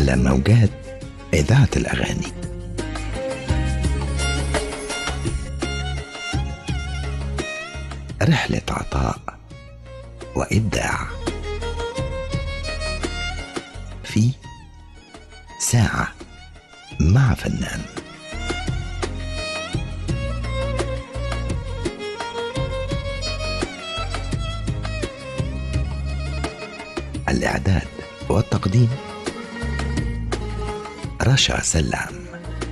على موجات إذاعة الأغاني رحلة عطاء وإبداع في ساعة مع فنان الإعداد والتقديم رشا سلام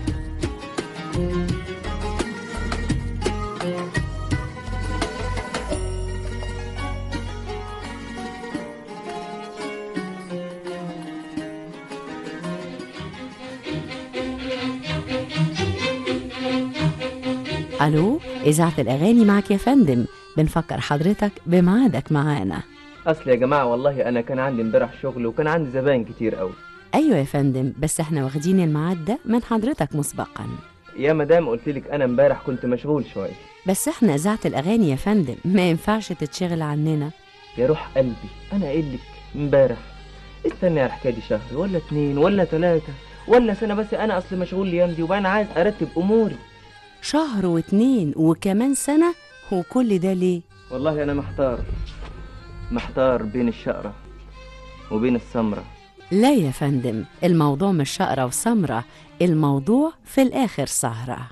الو اذاعه الاغاني معك يا فندم بنفكر حضرتك بميعادك معانا اصل يا جماعه والله انا كان عندي امبارح شغل وكان عندي زباين كتير قوي ايوه يا فندم بس احنا واخدين الميعاد ده من حضرتك مسبقا يا مدام قلت لك انا امبارح كنت مشغول شويه بس احنا اذاعه الاغاني يا فندم ما ينفعش تتشغل عننا يا روح قلبي انا قايل لك امبارح استني على الحكايه دي شهر ولا اتنين ولا تلاتة ولا سنه بس انا اصل مشغول الايام دي وانا عايز ارتب اموري شهر واتنين وكمان سنه وكل ده ليه والله انا محتار محتار بين الشقره وبين السمره لا يا فندم الموضوع مش شقرة وسمرة الموضوع في الآخر سهرة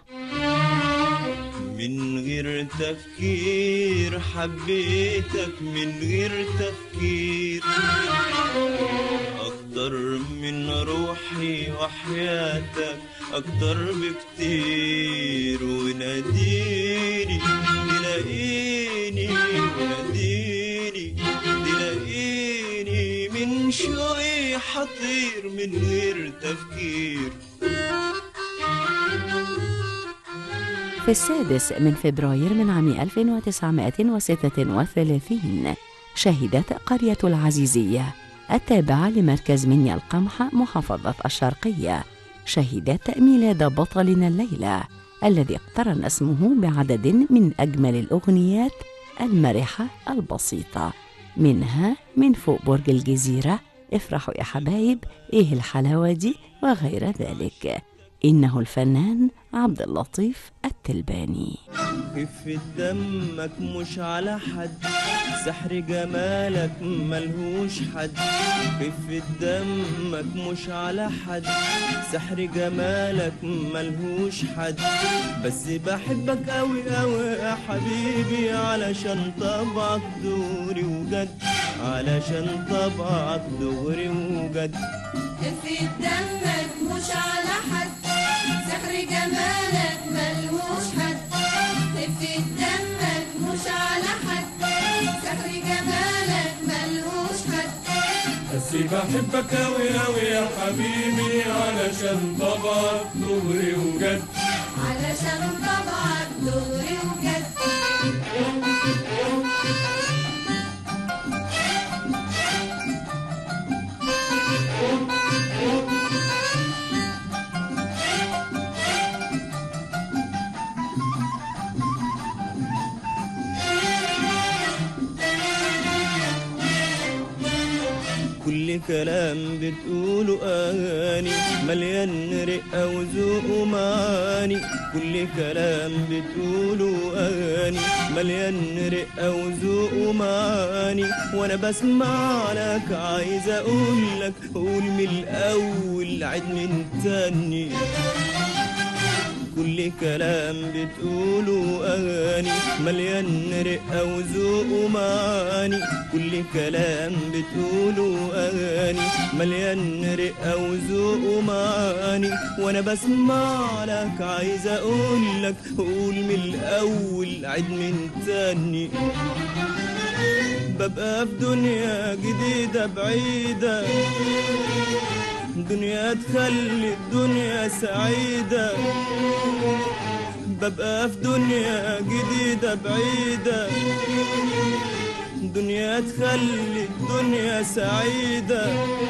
من غير تفكير حبيتك من غير تفكير أكتر من روحي وحياتك أكتر بكتير وناديني تلاقيني وناديني تلاقيني من شوي حطير من غير تفكير في السادس من فبراير من عام 1936 شهدت قرية العزيزية التابعة لمركز منيا القمح محافظة الشرقية شهدت ميلاد بطلنا الليلة الذي اقترن اسمه بعدد من أجمل الأغنيات المرحة البسيطة منها من فوق برج الجزيرة افرحوا يا حبايب ايه الحلاوة دي وغير ذلك إنه الفنان عبد اللطيف التلباني خفة دمك مش على حد سحر جمالك ملهوش حد خفة دمك مش على حد سحر جمالك ملهوش حد بس بحبك أوي أوي يا حبيبي علشان طبعك دوري وجد علشان طبعك دوري وجد خفة دمك مش على حد سحر جمالك ملهوش حد خفة دمك مش على حد سحر جمالك ملهوش حد بس بحبك أوي أوي يا حبيبي علشان طبعك دغري وجد علشان طبعك دغري وجد كل كلام بتقوله أغاني مليان رقة وذوق ومعاني كل كلام بتقوله أغاني مليان رقة وذوق ومعاني وأنا بسمع لك عايز أقول لك قول من الأول عيد من تاني كل كلام بتقوله أغاني مليان رقة وذوق ومعاني كل كلام بتقوله أغاني مليان رقة وذوق ومعاني وأنا بسمع لك عايز أقول لك قول من الأول عيد من تاني ببقى في دنيا جديدة بعيدة دنيا تخلي الدنيا سعيدة ببقى في دنيا جديدة بعيدة دنيا تخلي الدنيا سعيدة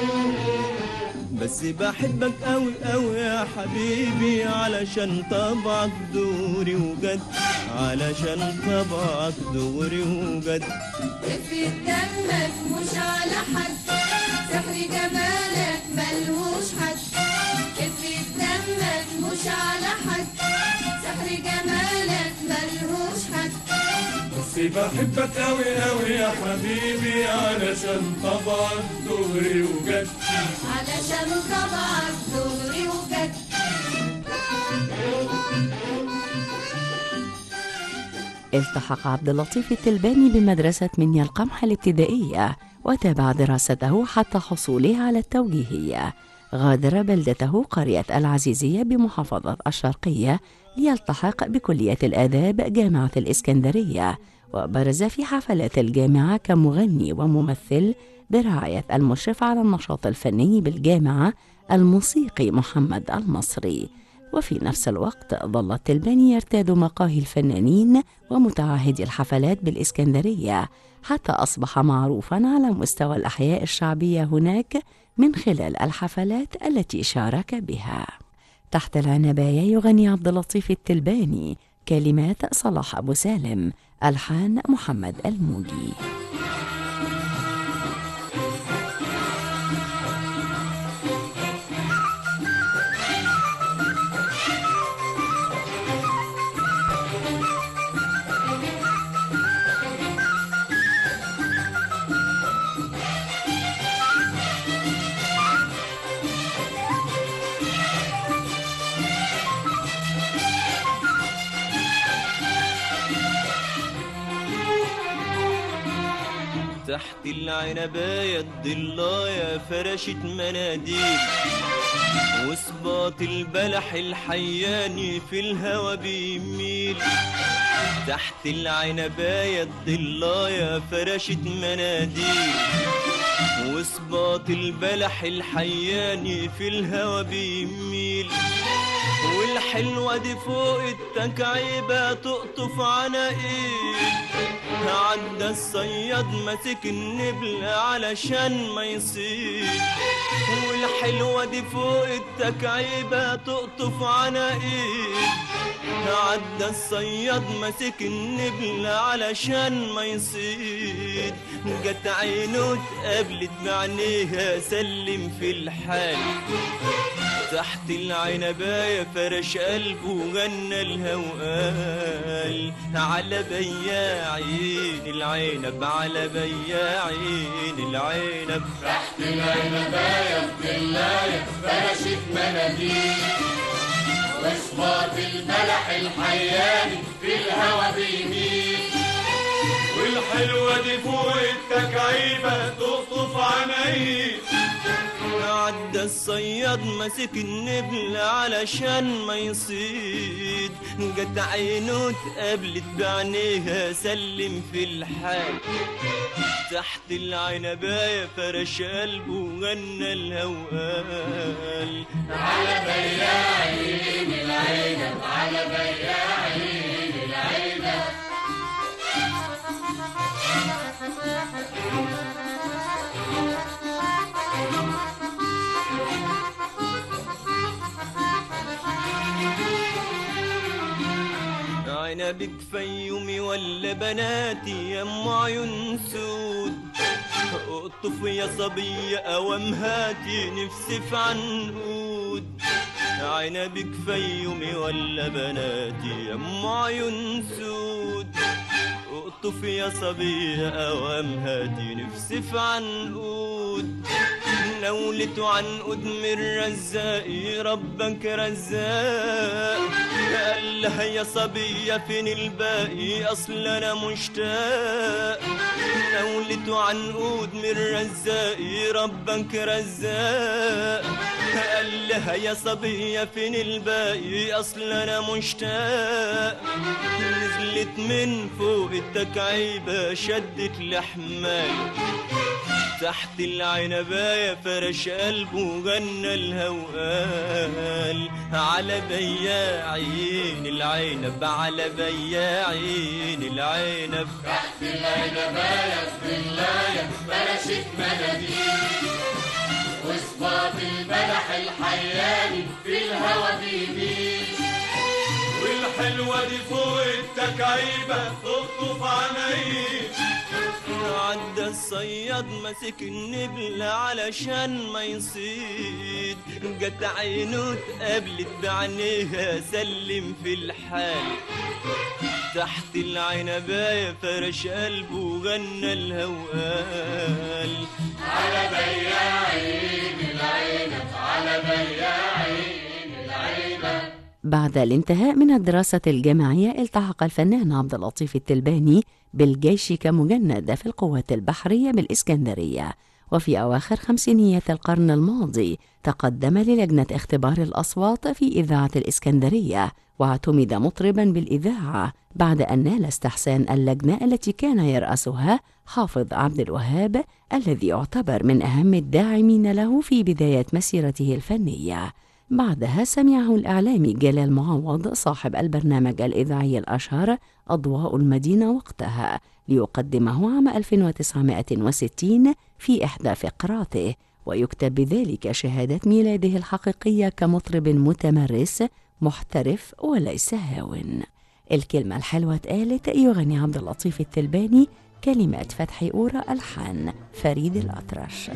بس بحبك قوي قوي يا حبيبي علشان طبعك دوري وجد علشان طبعك دوري وجد خفة دمك مش على حد سحر جمالك ملهوش حد خفة دمك مش على حد سحر جمالك ملهوش حد بصي بحبك أوي أوي يا حبيبي علشان طبعك دغري وجد علشان طبعك دغري وجد التحق عبد اللطيف التلباني بمدرسة منيا القمح الابتدائية وتابع دراسته حتى حصوله على التوجيهية غادر بلدته قرية العزيزية بمحافظة الشرقية ليلتحق بكلية الآداب جامعة الإسكندرية وبرز في حفلات الجامعة كمغني وممثل برعاية المشرف على النشاط الفني بالجامعة الموسيقي محمد المصري وفي نفس الوقت ظل التلباني يرتاد مقاهي الفنانين ومتعهدي الحفلات بالإسكندرية حتى أصبح معروفا على مستوى الأحياء الشعبية هناك من خلال الحفلات التي شارك بها تحت العنباية يغني عبد اللطيف التلباني كلمات صلاح أبو سالم ألحان محمد الموجي تحت العنباية الضلاية فرشت مناديل وصباط البلح الحياني في الهوى بيميل تحت العنباية الضلاية فرشت مناديل وصباط البلح الحياني في الهوى بيميل والحلوة دي فوق التكعيبة تقطف عناقيل عدى الصياد ماسك النبل علشان ما يصيد والحلوة دي فوق التكعيبة تقطف عناقيل عدى الصياد ماسك النبل علشان ما يصيد جت عينه اتقابلت بعينيها سلم في الحال تحت العنباية فرش قلبه وغنى الهوقال على بياعين العنب على بياعين العنب تحت العنباية الضلاية فرشت مناديل وصباط البلح الحياني في الهوى بيميل والحلوة دي فوق التكعيبة تقطف عنايل عدى الصياد ماسك النبل علشان ما يصيد جت عينه اتقابلت بعينيها سلم في الحال تحت العنباية فرش قلبه وغنى الهوقال على بياعين العنب على بياعين العنب عنبك فيومي ولا بناتي يا ام عيون سود اقطف يا صبية اوام هاتي نفسي في عنقود عنبك فيومي ولا بناتي يا ام عيون سود اقطف يا صبية اوام هاتي نفسي في عنقود نولت عنقود من رزاقي ربك رزاق قال لها يا صبية فين الباقي أصل أنا مشتاق نولت عنقود من رزاقي ربك رزاق قال لها يا صبية فين الباقي أصل أنا مشتاق نزلت من فوق التكعيبة شدت لحماي تحت العنباية فرش قلبه وغنى الهوقال على بياعين العنب على بياعين العنب تحت العنباية الضلاية فرشت مناديل وصباط البلح الحياني في الهوى بيميل والحلوة دي فوق التكعيبة تقطف عنايب عدى الصياد ماسك النبل علشان ما يصيد جت عينه اتقابلت بعينيها سلم في الحال تحت العنباية فرش قلبه وغنى لها وقال بعد الانتهاء من الدراسة الجامعية التحق الفنان عبد اللطيف التلباني بالجيش كمجند في القوات البحرية بالإسكندرية وفي أواخر خمسينيات القرن الماضي تقدم للجنة اختبار الأصوات في إذاعة الإسكندرية واعتمد مطربا بالإذاعة بعد أن نال استحسان اللجنة التي كان يرأسها حافظ عبد الوهاب الذي يعتبر من أهم الداعمين له في بداية مسيرته الفنية بعدها سمعه الإعلامي جلال معوض صاحب البرنامج الإذاعي الأشهر أضواء المدينة وقتها ليقدمه عام 1960 في إحدى فقراته ويكتب بذلك شهادة ميلاده الحقيقية كمطرب متمرس محترف وليس هاون الكلمة الحلوة اتقالت يغني عبد اللطيف التلباني كلمات فتحي أورا ألحان فريد الأطرش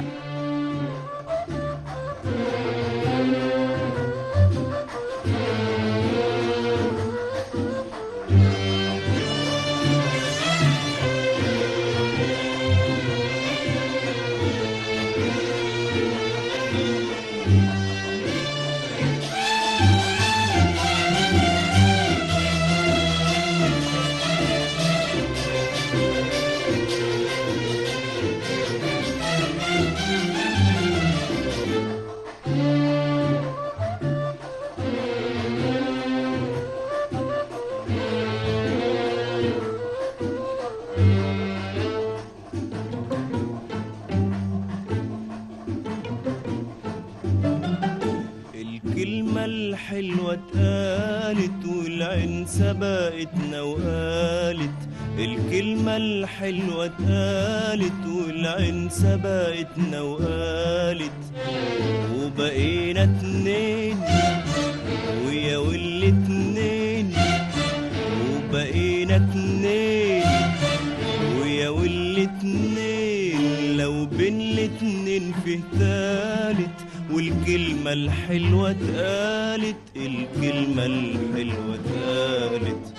الكلمة الحلوة اتقالت والعين سبقتنا وقالت الكلمة الحلوة اتقالت والعين سبقتنا وقالت وبقينا اتنين ويا والاتنين وبقينا اتنين ويا والاتنين لو بين الاتنين فيه تالت والكلمة الحلوة اتقالت الكلمة الحلوة اتقالت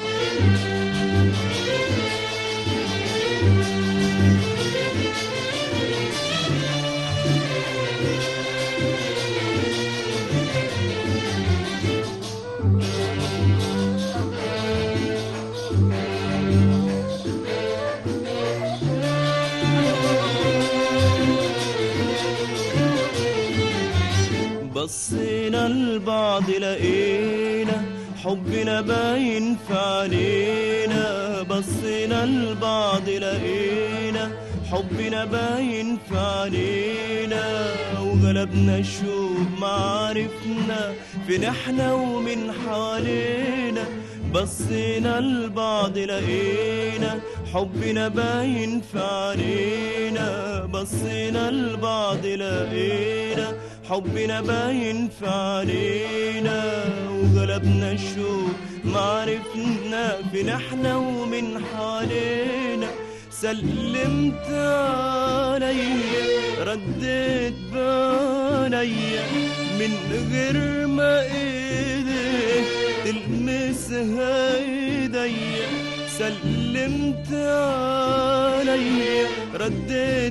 بصينا لبعض لقينا حبنا باين في عينينا بصينا لبعض لقينا حبنا باين في عينينا وغلبنا الشوق ما عرفنا فين احنا ومن حوالينا بصينا لبعض لقينا حبنا باين في عينينا بصينا لبعض لقينا حبنا باين في علينا وغلبنا الشوق ما عرفنا فين احنا ومن حوالينا سلمت عليا رديت بعنيا من غير ما ايديك تلمسها ايديا سلمت عليا رديت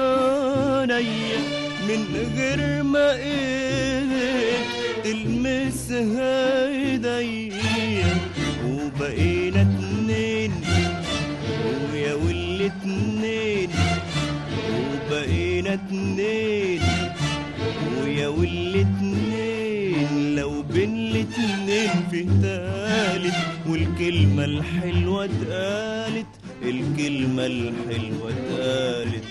بعنيا من غير ما ايديك تلمسها ايديا وبقينا اتنين ويا والاتنين وبقينا اتنين ويا والاتنين لو بين الاتنين في تالت والكلمة الحلوة اتقالت الكلمة الحلوة اتقالت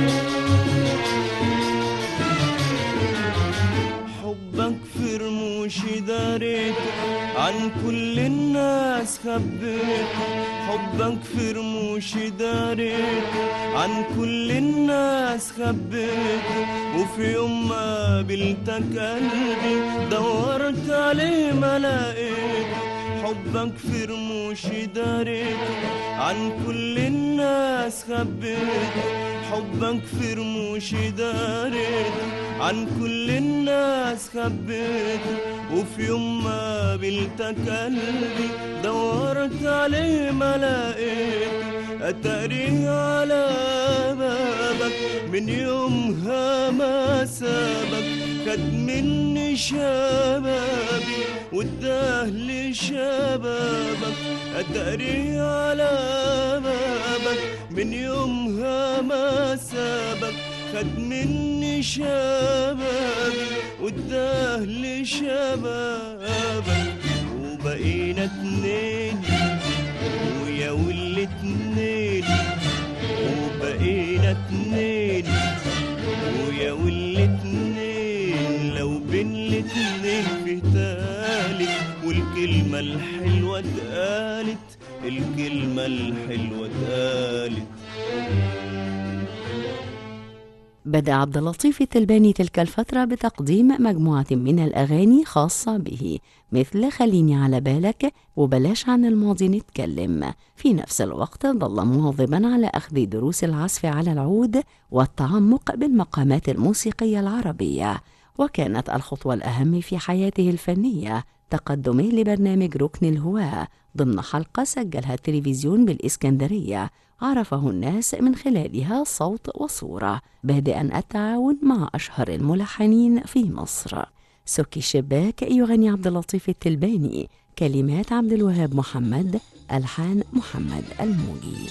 حبك في رموش رموشي داريته عن كل الناس خبيته حبك في رموشي داريته عن كل الناس خبيته وفي يوم ما قابلتك قلبي دورت عليه ما لقيته حبك في رموشي داريته عن كل الناس خبيته حبك في رموشي داريته عن كل الناس خبيته وفي يوم ما قابلتك قلبي دورت عليه ما لقيته أتاري على بابك من يومها ما سابك خد مني شبابي واداه لي شبابك أتاري على بابك من يومها ما سابك خد مني شبابي واداه لي شبابك وبقينا اتنين ويا والاتنين وبقينا اتنين ويا والاتنين لو بين الاتنين في تالت والكلمة الحلوة اتقالت الكلمة الحلوة اتقالت بدأ عبد اللطيف التلباني تلك الفترة بتقديم مجموعة من الأغاني خاصة به مثل خليني على بالك وبلاش عن الماضي نتكلم في نفس الوقت ظل مواظبا على أخذ دروس العزف على العود والتعمق بالمقامات الموسيقية العربية وكانت الخطوة الأهم في حياته الفنية تقدمه لبرنامج ركن الهواة ضمن حلقة سجلها التلفزيون بالإسكندرية عرفه الناس من خلالها صوت وصورة بادئا التعاون مع أشهر الملحنين في مصر سكي الشباك يغني عبد اللطيف التلباني كلمات عبد الوهاب محمد ألحان محمد الموجي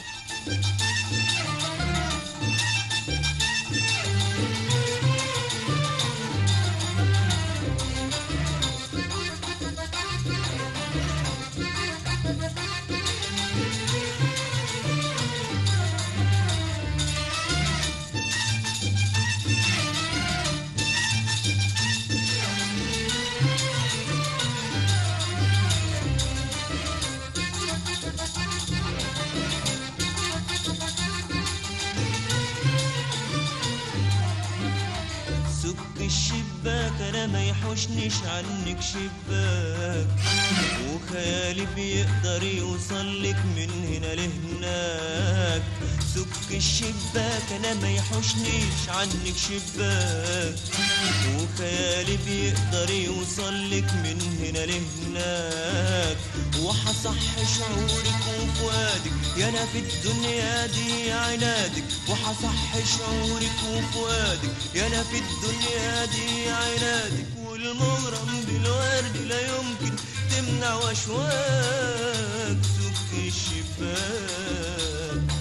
سك الشباك انا ما يحوشنيش عنك شباك وخيالي بيقدر يوصل لك من هنا لهناك سك الشباك انا ما يحوشنيش عنك شباك وخيالي بيقدر يوصل لك من هنا لهناك وحصح شعورك وفؤادك يا انا في الدنيا دي عنادك وحصح شعورك وفؤادك يا انا في الدنيا دي عنادك والمغرم بالورد لا يمكن تمنع واشواك سك الشباك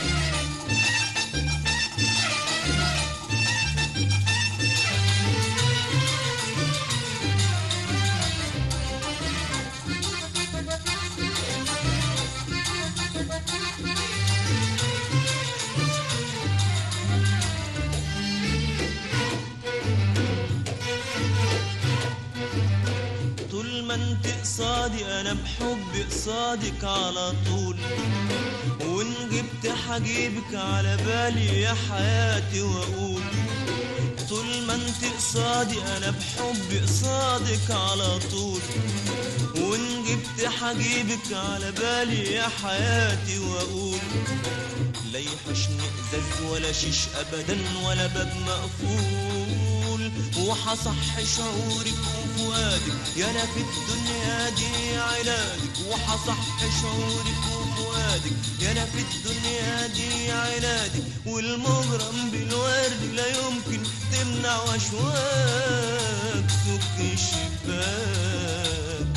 طول ما انت قصادي انا بحب قصادك على طول وان جبت حجيبك على بالي يا حياتي واقول طول ما انت قصادي انا بحب قصادك على طول وان جبت حجيبك على بالي يا حياتي واقول لا يحشني ازاز ولا شيش ابدا ولا باب مقفول وحصح شعورك وفؤادك يا انا في الدنيا دي عنادك وحصح شعورك وفؤادك يا انا في الدنيا دي عنادك والمغرم بالورد لا يمكن تمنع واشواك سك الشباك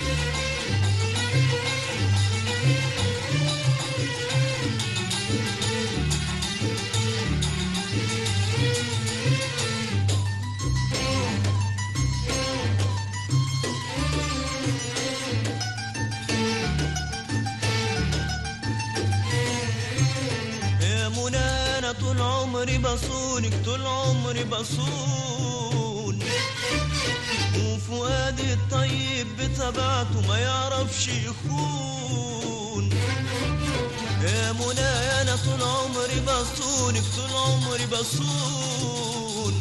يا منى انا طول عمري بصونك طول عمري بصون وفؤادي الطيب بطبيعته ما يعرفش يخون يا منى انا طول عمري بصونك طول عمري بصون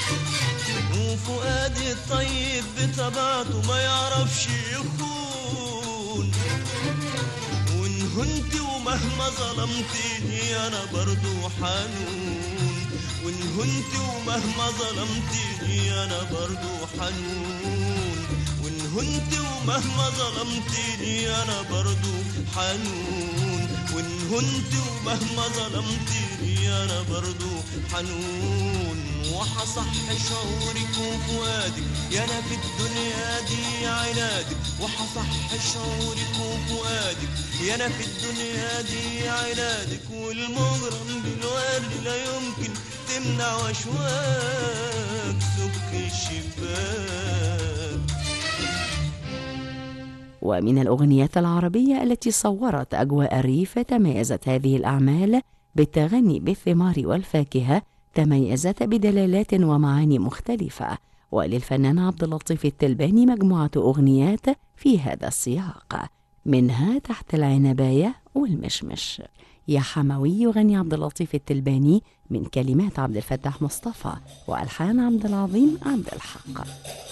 وفؤادي الطيب بطبيعته ما يعرفش يخون وان هنت ومهما ظلمتني انا برضو حنون وان هنت ومهما ظلمتني انا برضو حنون وان هنت ومهما ظلمتني انا برضو حنون وان هنت ومهما ظلمتني انا برضو حنون وحصح شعورك وفؤادك يا انا في الدنيا دي عنادك وحصح شعورك وفؤادك يا انا في الدنيا دي عنادك والمغرم بالورد لا يمكن تمنع واشواك سك الشباك ومن الأغنيات العربية التي صورت أجواء الريف تميزت هذه الأعمال بالتغني بالثمار والفاكهة تميزت بدلالات ومعاني مختلفة وللفنان عبد اللطيف التلباني مجموعة أغنيات في هذا السياق منها تحت العنباية والمشمش يا حموي يغني عبد اللطيف التلباني من كلمات عبد الفتاح مصطفى وألحان عبد العظيم عبد الحق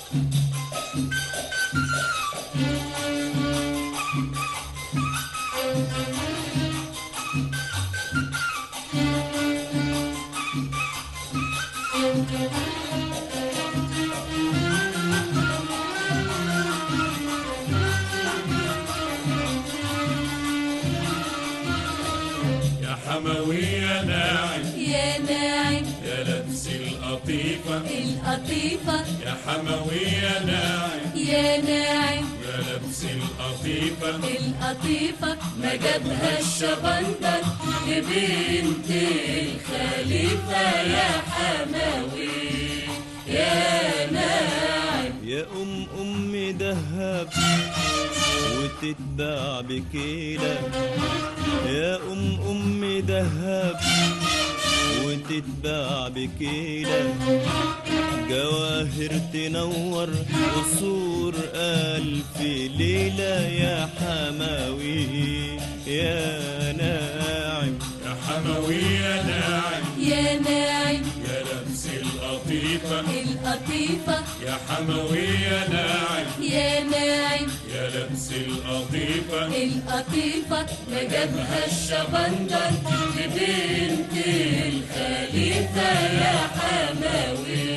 يا حموي يا ناعم يا ناعم يا لبس القطيفة القطيفة يا حموي يا ناعم يا ناعم يا لبس القطيفة القطيفة ما جابها الشبندر لبنت الخليفة يا حماوي يا ناعم يا ام ام دهب وتتباع بكيلة يا ام ام دهب وتتباع بكيلة جواهر تنور قصور ألف ليلة يا حماوي يا ناعم يا حموي يا ناعم يا ناعم يا لبس القطيفة القطيفة يا حموي يا ناعم يا ناعم يا لبس القطيفة القطيفة ما جابها الشبندر لبنت الخليفة يا حماوي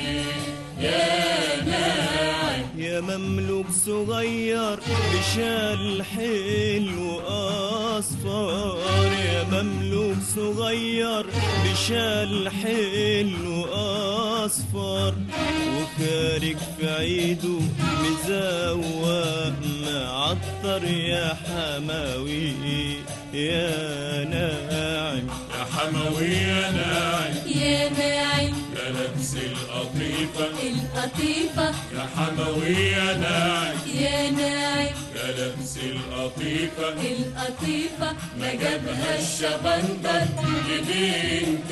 يا ناعم يا مملوك صغير بشال حلو اصفر يا مملوك صغير بشال حلو اصفر وكارك في عيده مزوق معطر يا حماوي يا ناعم يا حموي يا ناعم يا ناعم يا لبس القطيفة القطيفة يا حموي يا ناعم يا ناعم يا لبس القطيفة القطيفة ما جابها الشبندر لبنت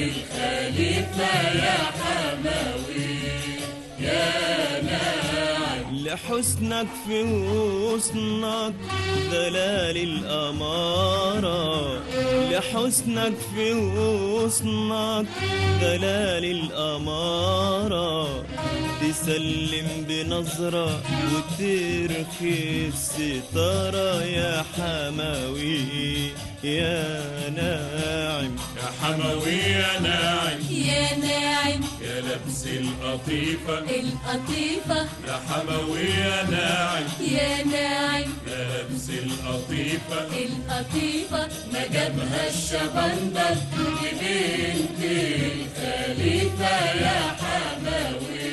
الخليفة يا حماوي يا ناعم لحسنك في غصنك دلال الأمارة لحسنك في غصنك دلال الأمارة تسلم بنظرة وترخي الستارة يا حماوي يا ناعم يا حموي يا ناعم يا ناعم يا لبس القطيفة القطيفة يا حموي يا ناعم يا ناعم يا لبس القطيفة القطيفة ما جابها الشبندر لبنت الخليفة يا حماوي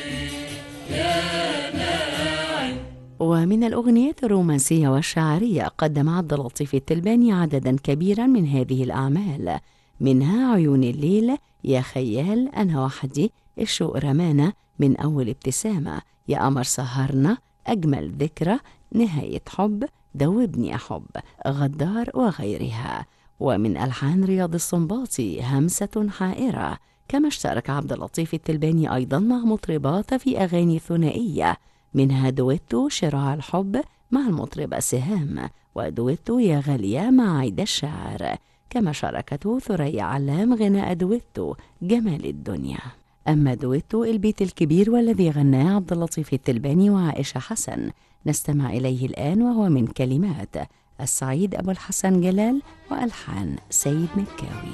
يا ناعم ومن الأغنيات الرومانسية والشعرية قدم عبد اللطيف التلباني عددا كبيرا من هذه الأعمال منها عيون الليل يا خيال أنا وحدي الشوق رمانا من أول ابتسامة يا قمر سهرنا أجمل ذكرى نهاية حب دوبني أحب غدار وغيرها ومن ألحان رياض السنباطي همسة حائرة كما اشترك عبد اللطيف التلباني أيضا مع مطربات في أغاني ثنائية منها دويتو شراع الحب مع المطربة سهام ودويتو يا غالية مع عيد الشاعر كما شاركته ثريا علام غناء دويتو جمال الدنيا أما دويتو البيت الكبير والذي غناه عبد اللطيف التلباني وعائشة حسن نستمع إليه الآن وهو من كلمات السعيد أبو الحسن جلال وألحان سيد مكاوي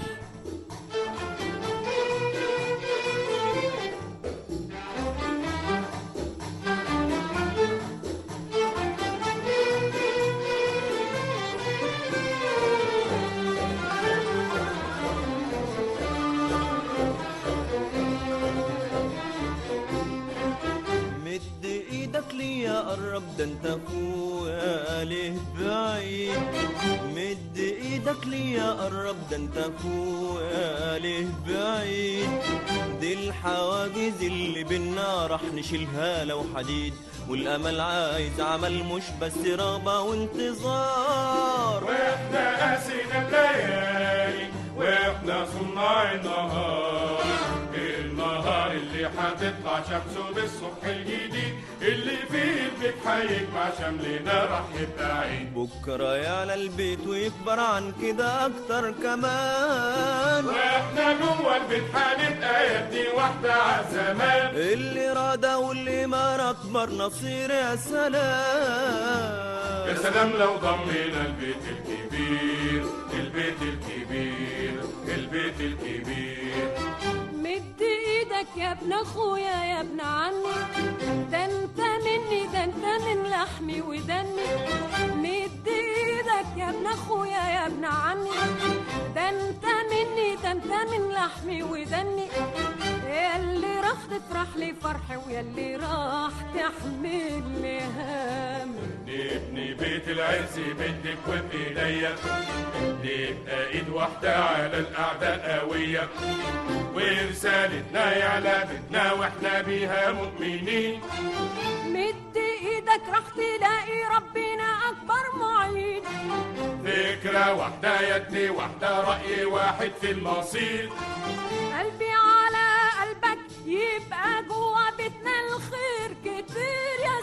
مد ايدك ليا قرب ده انت اخويا ليه بعيد مد ايدك ليا قرب ده انت اخويا ليه بعيد دي الحواجز اللي بينا راح نشيلها لو حديد والامل عايز عمل مش بس رغبه وانتظار واحنا قاسينا الليالي واحنا صناع النهار النهار اللي هتطلع شمسه بالصبح الجديد اللي فيه البيت هيجمع شملنا راح يبقى عيد بكره يعلى البيت ويكبر عن كده اكتر كمان واحنا جوه البيت هنبقى يا ابني واحدة عالزمان اللي راضى واللي ما اكبر نصير يا سلام يا سلام لو ضمينا البيت الكبير البيت الكبير البيت الكبير مد ايدك يا ابن اخويا يا ابن عمي ده انت مني ده انت من لحمي ودمي مد ايدك يا ابن اخويا يا ابن عمي ده انت مني ده انت من لحمي ودمي يا اللي راح تفرح لي فرحي ويا اللي راح تحمل لي هم نبني بيت العز بدك وبإيديا نبقى ايد واحدة على الأعداء قوية ورسالتنا يعلى بيتنا واحنا بيها مؤمنين مد ايدك راح تلاقي ربنا اكبر معين فكرة واحدة يدي واحدة رأي واحد في المصير قلبي على قلبك يبقى جوا بيتنا الخير كتير يا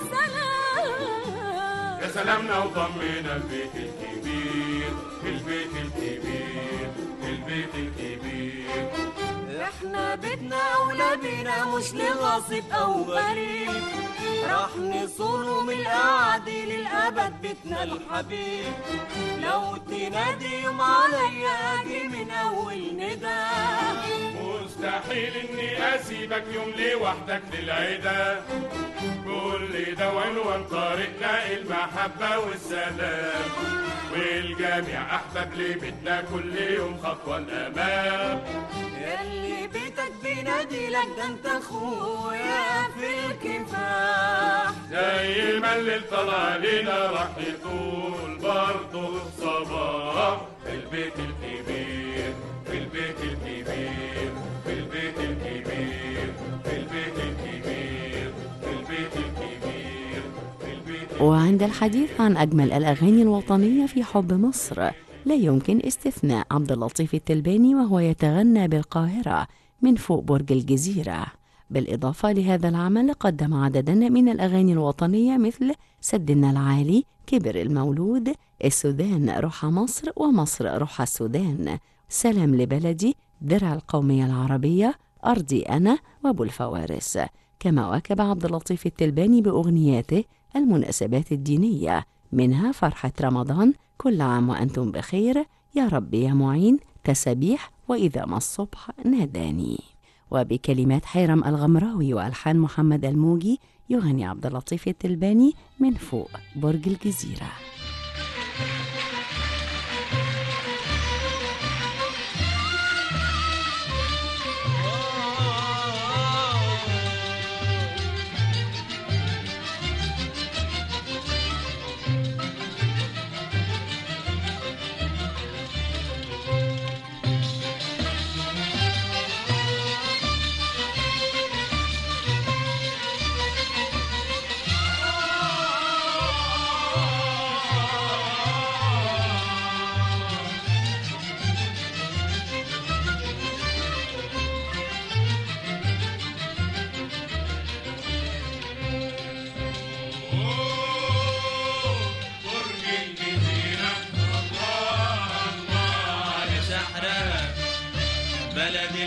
سلام يا سلام لو ضمينا البيت الكبير البيت الكبير البيت الكبير احنا بيتنا اولى بينا مش لغاصب او غريب راح نصونه من الأعدي للأبد بيتنا الحبيب لو تنادي يوم عليا أجي من أول ندى مستحيل اني اسيبك يوم لوحدك للعدا كل ده وعنوان طريقنا المحبة والسلام والجميع احباب لبيتنا كل يوم خطوة الامام ياللي بيتك بينادي لك ده انت اخويا في الكفاح زي ما الليل طلع علينا راح يطول برضه صباح في البيت الكبير في البيت الكبير في البيت الكبير في البيت الكبير في البيت الكبير في البيت وعند الحديث عن أجمل الأغاني الوطنية في حب مصر لا يمكن استثناء عبد اللطيف التلباني وهو يتغنى بالقاهرة من فوق برج الجزيرة بالإضافة لهذا العمل قدم عددا من الأغاني الوطنية مثل سدنا العالي كبر المولود السودان روح مصر ومصر روح السودان سلام لبلدي درع القومية العربية أرضي أنا وأبو الفوارس كما واكب عبد اللطيف التلباني بأغنياته المناسبات الدينية منها فرحة رمضان كل عام وأنتم بخير يا رب يا معين تسبيح وإذا ما الصبح ناداني وبكلمات حيرم الغمراوي وألحان محمد الموجي يغني عبد اللطيف التلباني من فوق برج الجزيره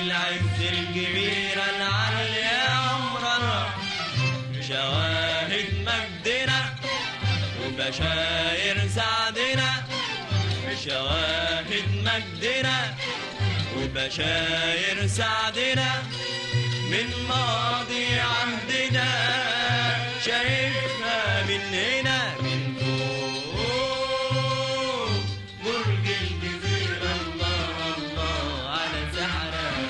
العز الكبيرة العلي عمرنا شواهد مجدنا وبشاير سعدنا شواهد مجدنا وبشاير سعدنا من ماضي عهدنا شايفها من هنا من فوق برج الجزيرة الله الله على سحرها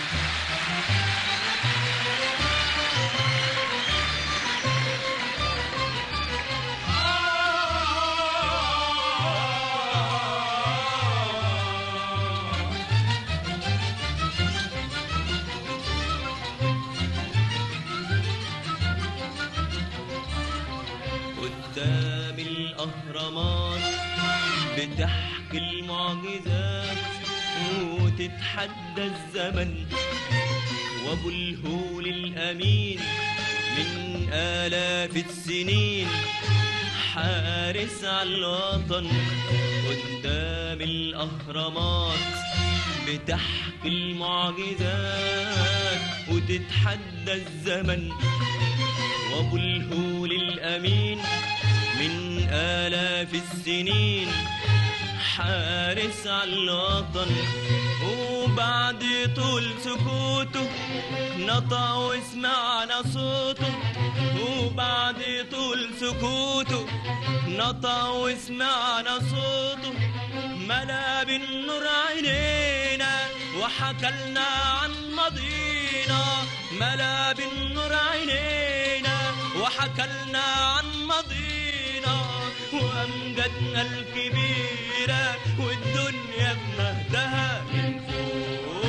قدام الأهرامات بتحكي المعجزات وتتحدى الزمن وأبو الهول الأمين من آلاف السنين حارس على الوطن قدام الأهرامات بتحكي المعجزات وتتحدى الزمن وابو الهول الامين من الاف السنين حارس على الوطن وبعد طول سكوته نطق وسمعنا صوته وبعد طول سكوته نطق وسمعنا صوته ملا بالنور عينينا وحكلنا عن ماضينا ملا بالنور عينينا وحكلنا عن ماضينا وامجدنا الكبيره والدنيا بمهدها من فوق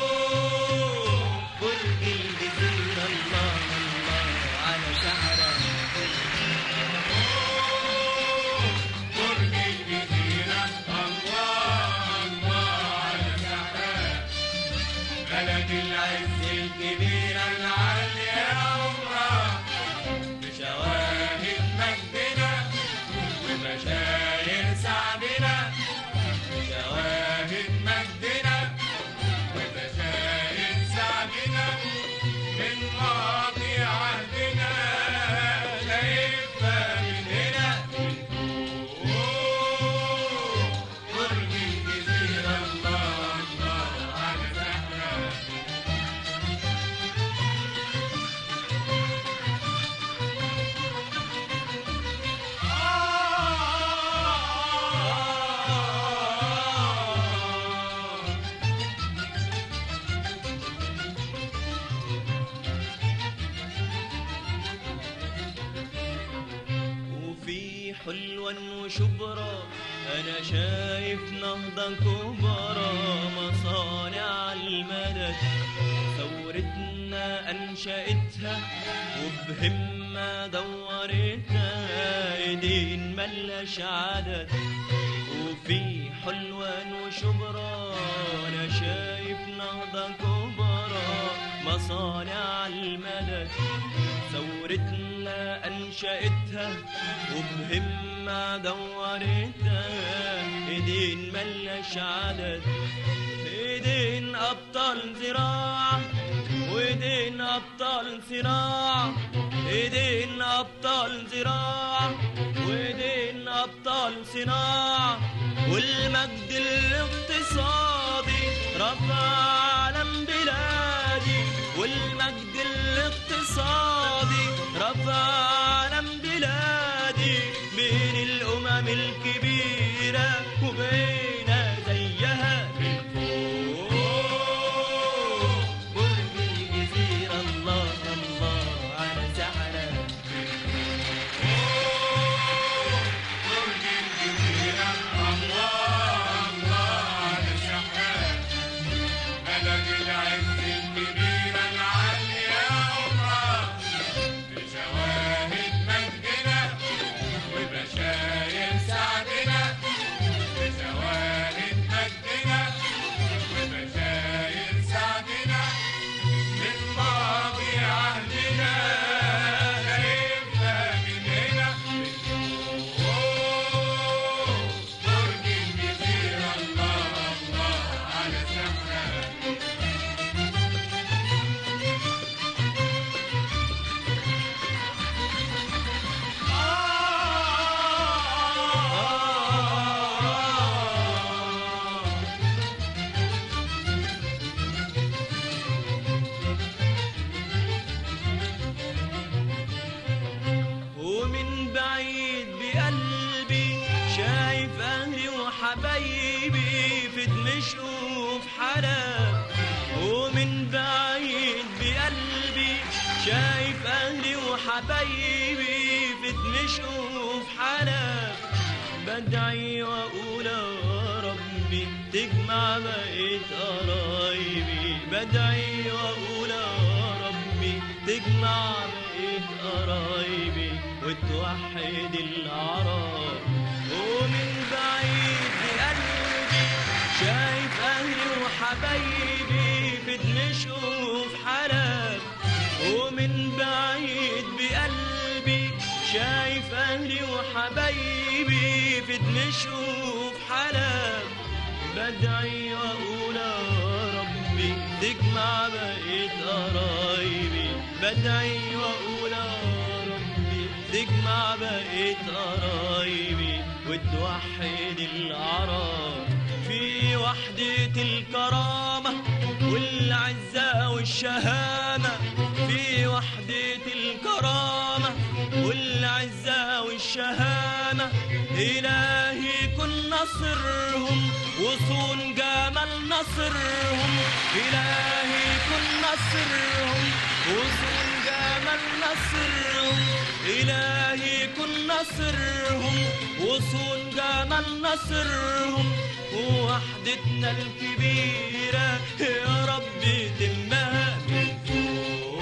برج الجزيره الله الله على سحرها برج الجزيرة الله الله على سحرها بلد العز الكبيرة العالية عمرها بشواهد مجدنا وبشاير سعدنا بشواهد مجدنا وبشاير سعدنا من ماضي عهدنا شايفها من هنا من فوق برج الجزيرة الله الله على سحرها وفي حلوة وشبرا أنا شايف نهضة كبرى مصانع المدد ثورتنا أنشأتها وبهمة دورتها ايدين ملهاش عدد وفي حلوان وشبرا أنا شايف نهضة كبرى مصانع المدد ثورتنا أنشأتها وبهمة دورتها ايدين ملهاش عدد ايدين أبطال زراعة وايدين أبطال صناعة ايدين أبطال زراعة وايدين أبطال صناعة والمجد الاقتصادي رفع علم بلادي والمجد الاقتصادي رفع علم بلادي بين الأمم الكبيرة وبين زيها من فوق برج الجزيرة الله الله على سحرها برج الجزيرة الله الله على سحرها بلد العز الكبيرة العالية عمرها بشواهد مجدنا وبشاير سعدنا بشواهد بعيد بقلبي شايف اهلي وحبايبي في دمشق وفي حلب ومن بعيد بقلبي شايف اهلي وحبايبي في دمشق وفي حلب بدعي واقول يا ربي تجمع بقيت قرايبي بدعي واقول يا ربي تجمع بقيت قرايبي وتوحد العرب ومن بعيد بقلبي شايف اهلي وحبايبي في دمشق وفي حلب ومن بعيد بقلبي شايف اهلي وحبايبي في دمشق وفي حلب بدعي واقول يا ربي تجمع بقيت قرايبي بدعي واقول يا ربي تجمع بقيت قرايبي وتوحد العرب في وحدة الكرامة والعزة والشهامة في وحدة الكرامة والعزة والشهامة إلهي كن نصرهم وصون جمال نصرهم إلهي كن نصرهم وصون جمال نصرهم إلهي كن نصرهم وصون جمال نصرهم ووحدتنا الكبيرة يا رب تمها من فوق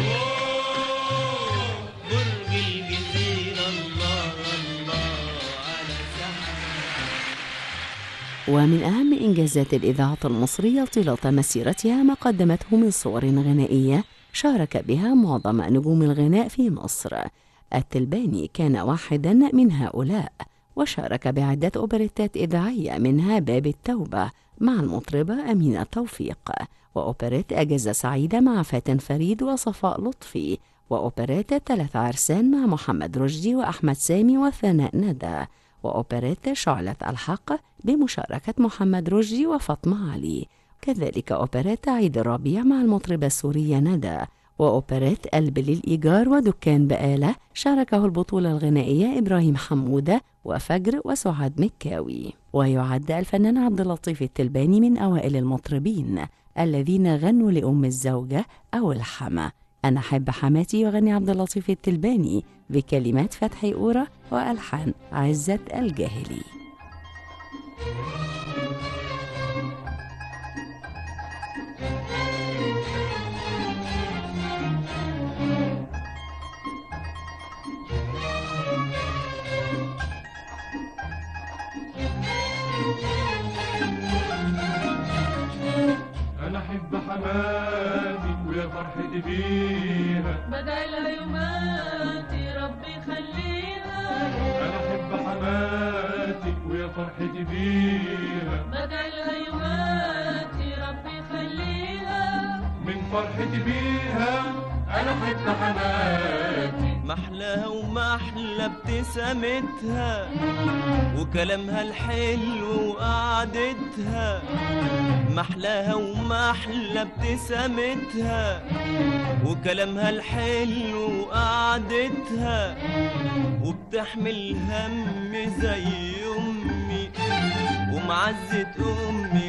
برج الجزيرة الله الله على سحر ومن أهم إنجازات الإذاعة المصرية طيلة مسيرتها ما قدمته من صور غنائية شارك بها معظم نجوم الغناء في مصر التلباني كان واحدا من هؤلاء وشارك بعدة أوبريتات إذاعية منها باب التوبة مع المطربة أمينة توفيق وأوبريت أجازة سعيدة مع فاتن فريد وصفاء لطفي وأوبريت ثلاث عرسان مع محمد رشدي وأحمد سامي وثناء ندى وأوبريت شعلة الحق بمشاركة محمد رشدي وفاطمة علي كذلك أوبريت عيد الربيع مع المطربة السورية ندى وأوبريت قلب للإيجار ودكان بقالة شاركه البطولة الغنائية إبراهيم حمودة وفجر وسعاد مكاوي ويعد الفنان عبد اللطيف التلباني من أوائل المطربين الذين غنوا لأم الزوجة أو الحما أنا أحب حماتي يغني عبد اللطيف التلباني بكلمات فتحي أورا وألحان عزة الجاهلي انا احب حماتي ويا فرحتي بيها بدل يوماتي ربي يخليها انا احب حماتي ويا فرحتي بيها بدل يوماتي ربي يخليها من فرحتي بيها انا احب حماتي محلاها ومحلى ابتسامتها وكلامها الحلو وقعدتها محلاها ومحلى ابتسامتها وكلامها الحلو وقعدتها وبتحمل هم زي امي ومعزة امي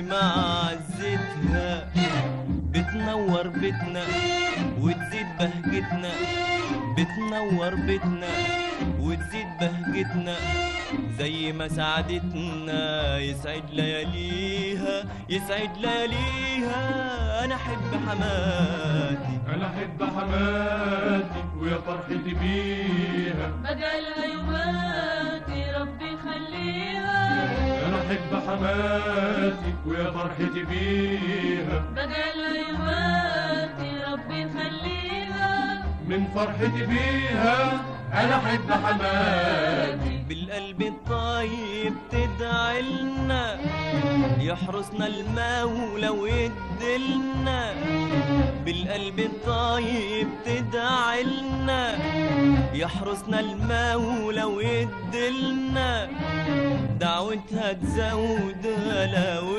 معزتها بتنور بيتنا وتزيد بهجتنا بتنور بيتنا وتزيد بهجتنا زي ما سعدتنا يسعد لياليها يسعد لياليها انا احب حماتي انا احب حماتي ويا فرحتي بيها بدل يوماتي ربي يخليها انا احب حماتي ويا فرحتي بيها بدل يوماتي ربي يخليها من فرحتي بيها انا احب حماتي بالقلب الطيب تدعي لنا يحرسنا المولى ويدلنا بالقلب الطيب تدعي لنا يحرسنا المولى ويدلنا دعوتها تزود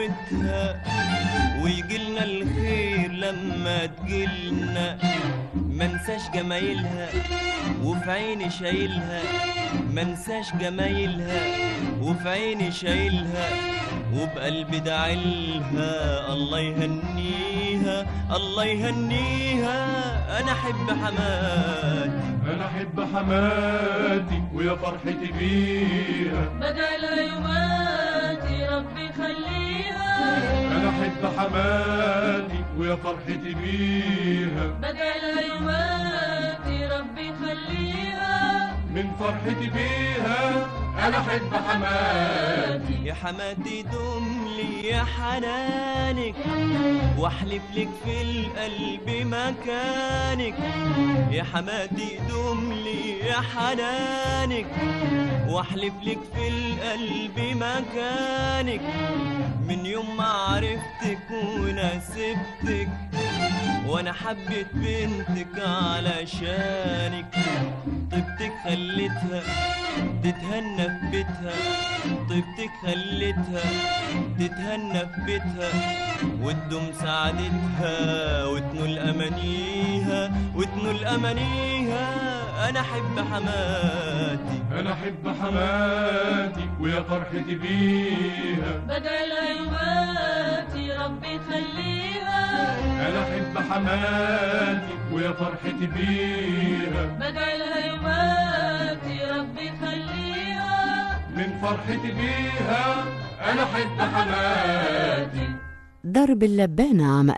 غلاوتها ويجيلنا الخير لما تجيلنا منساش جمايلها وفي عيني شايلها منساش جمايلها وفي عيني شايلها وبقلبي داعلها الله يهنيها الله يهنيها انا احب حماتي انا احب حماتي ويا فرحتي بيها بدل يوماتي ربي خليها انا احب حماتي ويا فرحتي بيها بدل يوماتي ربي خليها من فرحتي بيها انا احب حماتي يا حماتي دوم لي يا حنانك واحلف لك في القلب مكانك يا حماتي دوم لي يا حنانك واحلف لك في القلب مكانك من يوم ما عرفتك ونسبتك وانا حبيت بنتك علشانك طيبتك خليتها تتهنى في بيتها طيبتك خليتها تتهنى في بيتها وتدوم سعادتها وتنول امانيها وتنول امانيها انا احب حماتي انا احب حماتي ويا فرحتي بيها بدل يوماتي ربي خليها انا احب حماتي ويا فرحتي بيها بدل يوماتي ربي خليها من فرحتي بيها انا احب حماتي درب اللبانة عام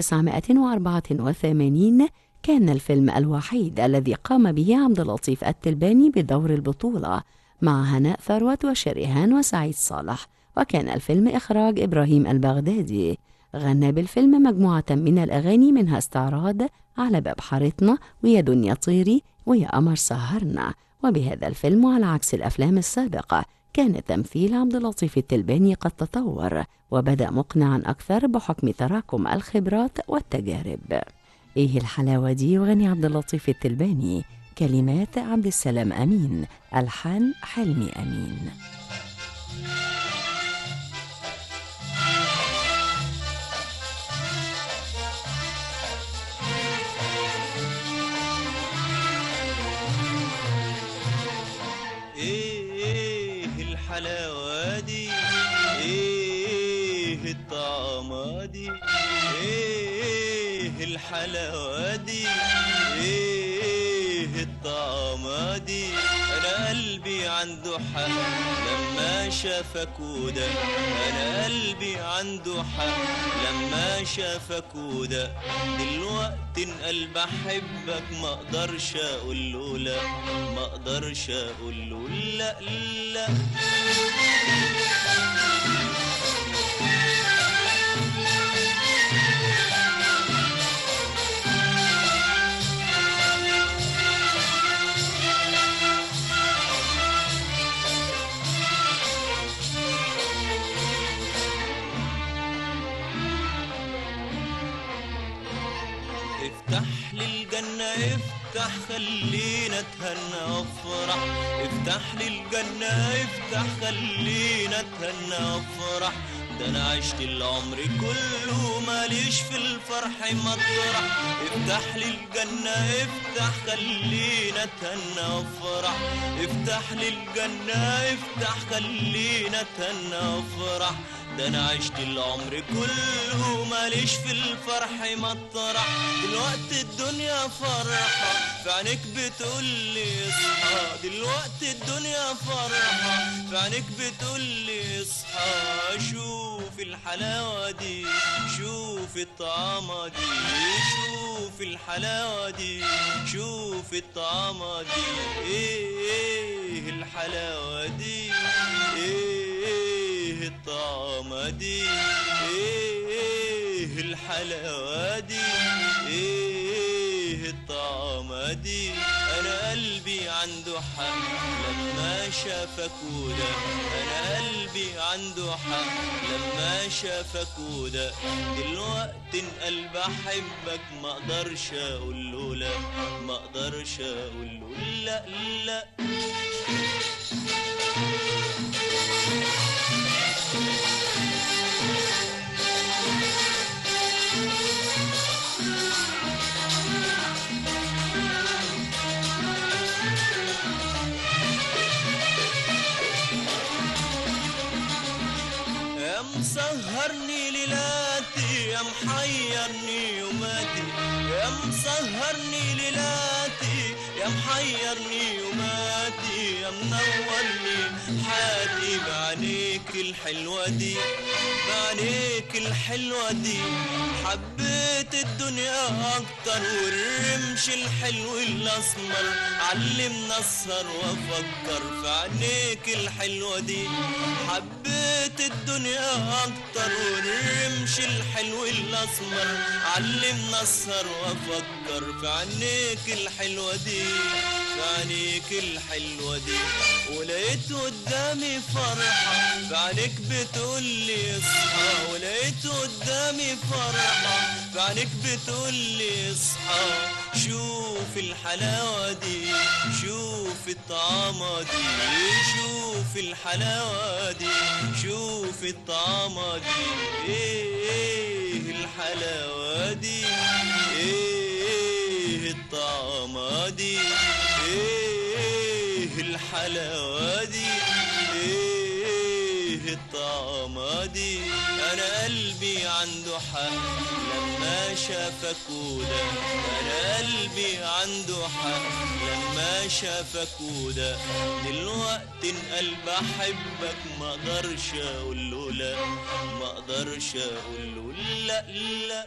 1984 كان الفيلم الوحيد الذي قام به عبد اللطيف التلباني بدور البطولة مع هناء ثروت وشريهان وسعيد صالح وكان الفيلم إخراج إبراهيم البغدادي غنى بالفيلم مجموعة من الأغاني منها استعراض على باب حارتنا ويا دنيا طيري ويا قمر سهرنا وبهذا الفيلم وعلى عكس الأفلام السابقة كان تمثيل عبد اللطيف التلباني قد تطور وبدأ مقنعا أكثر بحكم تراكم الخبرات والتجارب إيه الحلاوة دي وغني عبد اللطيف التلباني كلمات عبد السلام أمين ألحان حلمي أمين ايه الحلاوة دي ايه الطعمة دي ايه الحلاوة دي ايه الطعمة دي انا قلبي عنده حق لما شافك وده انا قلبي عنده حق لما شافك وده دلوقتي ان قلب احبك ما اقدرش اقول له لا ما اقدرش اقول له لا لا افتح لي الجنة افتح خلينا اتهنى وافرح افتح لي الجنة افتح خلينا اتهنى وافرح ده انا عشت العمر كله ماليش في الفرح مطرح افتح لي الجنة افتح خلينا اتهنى وافرح افتح لي الجنة افتح خلينا اتهنى وافرح ده انا عشت العمر كله ماليش في الفرح مطرح دلوقتي الدنيا فرحة في عينيك بتقول لي اصحى دلوقتي الدنيا فرحة في عينيك بتقول لي اصحى شوف الحلاوة دي شوف الطعامة دي شوف الحلاوة دي شوف الطعامة دي ايه ايه الحلاوة دي ايه الطعامة دي ايه الحلاوة دي ايه الطعامة دي انا قلبي عنده حق لما شافك وده انا قلبي عنده حق لما شافك وده دلوقتي ان قلبي احبك ما اقدرش اقول له لا ما اقدرش اقول له لا لا محيرني يوماتي يا مسهرني ليلاتي يا محيرني يوماتي يا منورني حياتي بعينيك الحلوة دي بعينيك الحلوة دي حبيت الدنيا أكتر والرمش الحلو الأسمر علمنا أسهر وأفكر في عينيك الحلوة دي حبيت الدنيا أكتر والرمش الحلو الأسمر علمنا أسهر وأفكر في عينيك الحلوة دي في عينيك الحلوة دي ولقيت قدامي فرحة في عينيك بتقول لي اصحى ولقيت قدامي فرحة في عينيك بتقول لي اصحى شوف الحلاوة دي شوف الطعامة دي شوف الحلاوة دي شوف الطعامة دي ايه الحلاوة دي ايه الطعامة دي ايه الحلاوة دي ايه الطعامة دي انا قلبي عنده حق لما شافك وده انا قلبي عنده حق لما شافك وده دلوقتي ان قلب احبك ما اقدرش اقول له لا ما اقدرش اقول له لا لا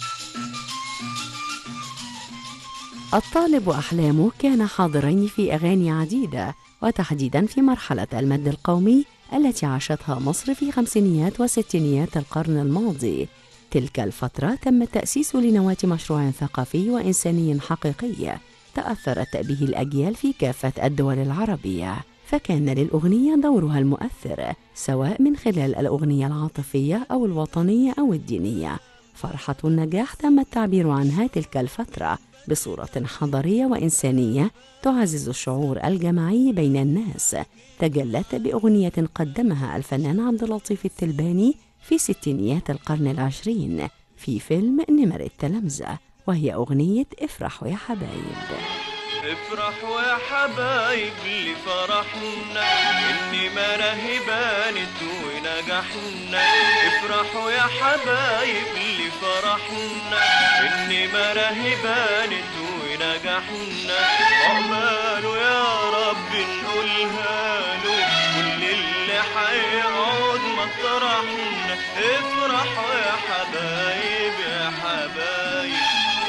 الطالب وأحلامه كان حاضرين في أغاني عديدة وتحديدا في مرحلة المد القومي التي عاشتها مصر في خمسينيات وستينيات القرن الماضي تلك الفترة تم التأسيس لنواة مشروع ثقافي وإنساني حقيقي تأثرت به الأجيال في كافة الدول العربية فكان للأغنية دورها المؤثر سواء من خلال الأغنية العاطفية أو الوطنية أو الدينية فرحة النجاح تم التعبير عنها تلك الفترة بصورة حضارية وإنسانية تعزز الشعور الجماعي بين الناس تجلت بأغنية قدمها الفنان عبد اللطيف التلباني في ستينيات القرن العشرين في فيلم نمر التلمذة وهي أغنية افرحوا يا حبايب افرحوا يا حبايب لفرحنا اني مناهي بانت ونجحنا افرحوا يا حبايب لفرحنا اني مناهي بانت ونجحنا عقباله يا رب نقولها له كل اللي هيقعد مطرحنا افرحوا يا حبايب يا حبايب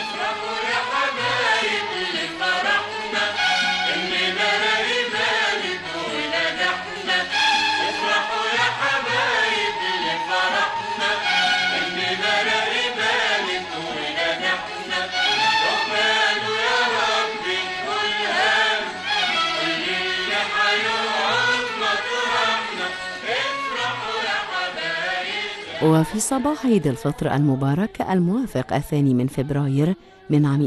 وفي صباح عيد الفطر المبارك الموافق الثاني من فبراير من عام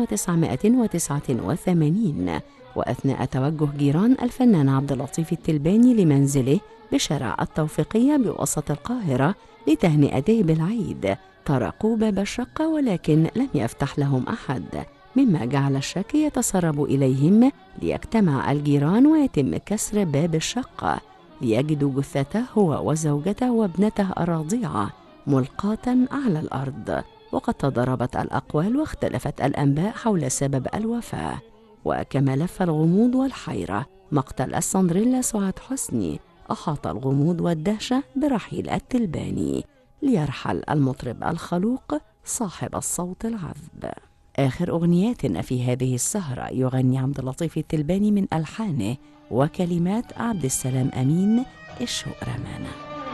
1989 وأثناء توجه جيران الفنان عبد اللطيف التلباني لمنزله بشارع التوفيقية بوسط القاهرة لتهنئته بالعيد طرقوا باب الشقة ولكن لم يفتح لهم أحد مما جعل الشك يتسرب إليهم ليجتمع الجيران ويتم كسر باب الشقة ليجدوا جثته هو وزوجته وابنته الرضيعة ملقاة على الأرض وقد تضاربت الأقوال واختلفت الأنباء حول سبب الوفاة وكما لف الغموض والحيرة مقتل السندريلا سعاد حسني أحاط الغموض والدهشة برحيل التلباني ليرحل المطرب الخلوق صاحب الصوت العذب آخر أغنياتنا في هذه السهرة يغني عبد اللطيف التلباني من ألحانه وكلمات عبد السلام أمين الشوق رمانة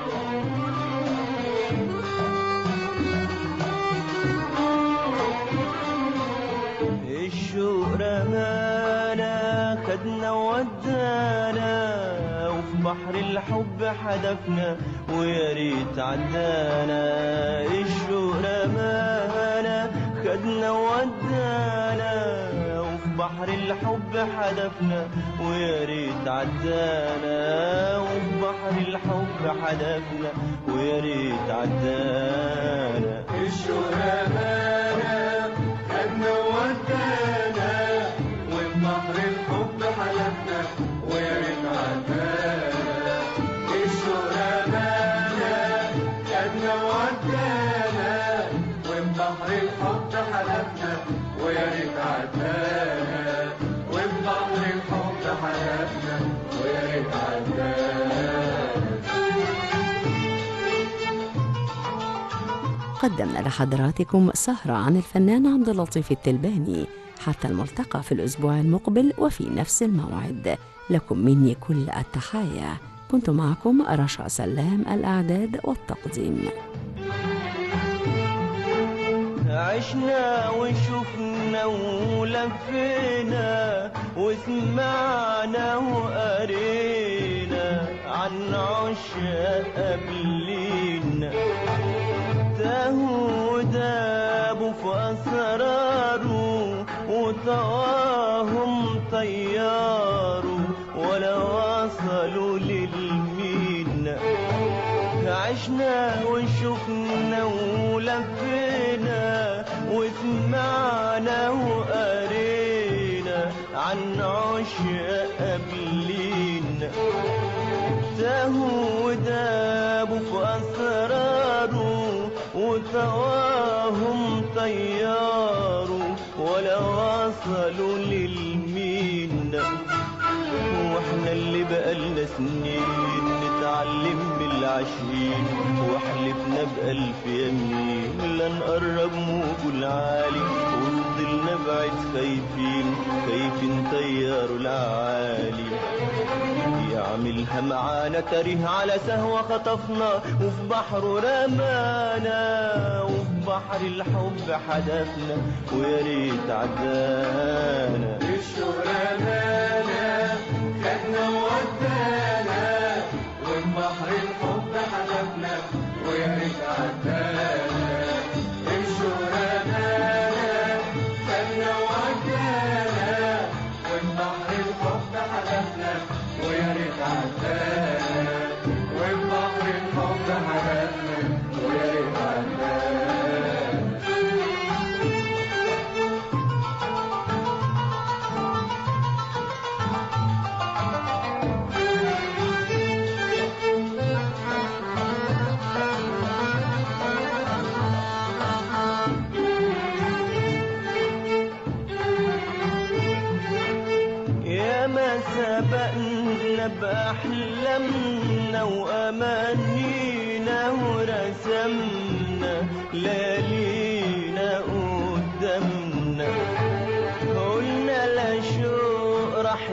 الشوق رمانا خدنا ودانا وفي بحر الحب حدفنا ويا ريت عدانا الشوق رمانا خدنا ودانا وفي بحر الحب حدفنا ويا ريت عدانا وفي بحر الحب حدفنا ويا ريت عدانا الشوق رمانا خدنا ودانا وفي بحر الحب حلفنا ويا ريت عدانا الشوق رمانا خدنا ودانا قدمنا لحضراتكم سهرة عن الفنان عبد اللطيف التلباني حتى الملتقى في الأسبوع المقبل وفي نفس الموعد لكم مني كل التحايا كنت معكم رشا سلام الأعداد والتقديم عشنا وشفنا ولفينا وسمعنا وقرينا عن عشاق قبلينا تاهوا ودابوا في أسراره وطواهم طياروا ولا وصلوا للمينا عشنا وشفنا ولفينا وسمعنا وقرينا عن عشاق قبلينا تاهوا ودابوا في أسراره وتواهم طياروا ولا وصلوا للمينا واحنا اللي بقالنا سنين نتعلم من العشرين وحلفنا بألف يمين لا نقرب موجه العالي وفضلنا بعيد خايفين خايفين طياروا العالي يعملها معانا تاريه على سهوة خطفنا وفي بحره رمانا وفي بحر الحب حدفنا ويا ريت عدانا الشهرة مانا خدنا وودانا والبحر الحب حدفنا ويا ريت عدانا الشهرة مانا خدنا وودانا والبحر الحب حدفنا ويا ريت عدانا والبحر الحب حدفنا ويا ريت عدانا يا ما سبقنا بأحلامنا وأمانينا ورسمنا ليالينا قدامنا قلنا لا شوق راح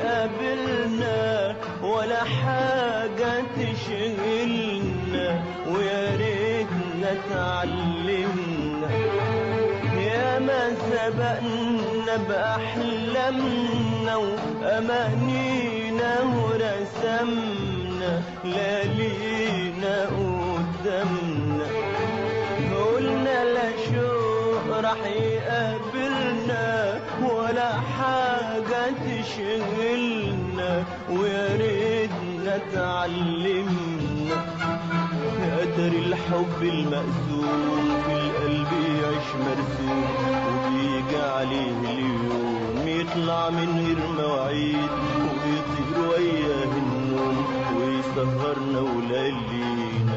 يقابلنا ولا حاجة تشغلنا ويا ريتنا اتعلمنا يا ما سبقنا بأحلامنا وأمانينا ورسمنا ليالينا قدامنا قلنا لا شوق راح يقابلنا ولا حاجة تشغلنا ويا ريتنا اتعلمنا قدر الحب المقسوم في القلب يعيش مرسوم وبيجي عليه اليوم يطلع من غير مواعيد ويطير وياه النوم ويسهرنا وليالينا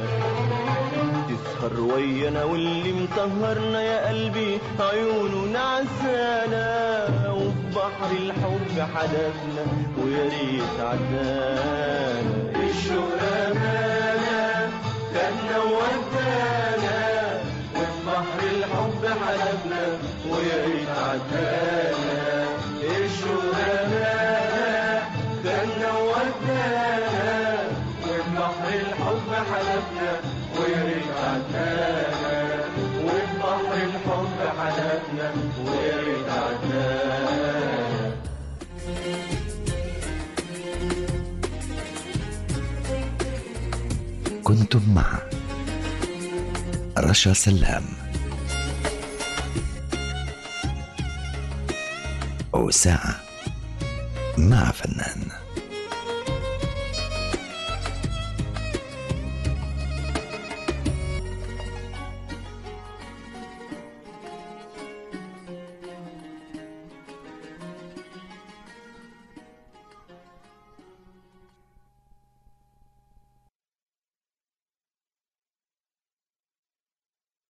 تسهر ويانا واللي مطهرنا يا قلبي عيونه نعسانا وفي بحر الحب حدفنا ويا ريت عدانا الشهرة مانا كنا ودانا وفي بحر الحب حلفنا ويا ريت عدانا الشهرة مانا كنا ودانا وفي بحر الحب حلفنا ويا ريت عدانا وفي بحر الحب حلفنا ويا ريت عدانا كنتم مع رشا سلام وساعة مع فنان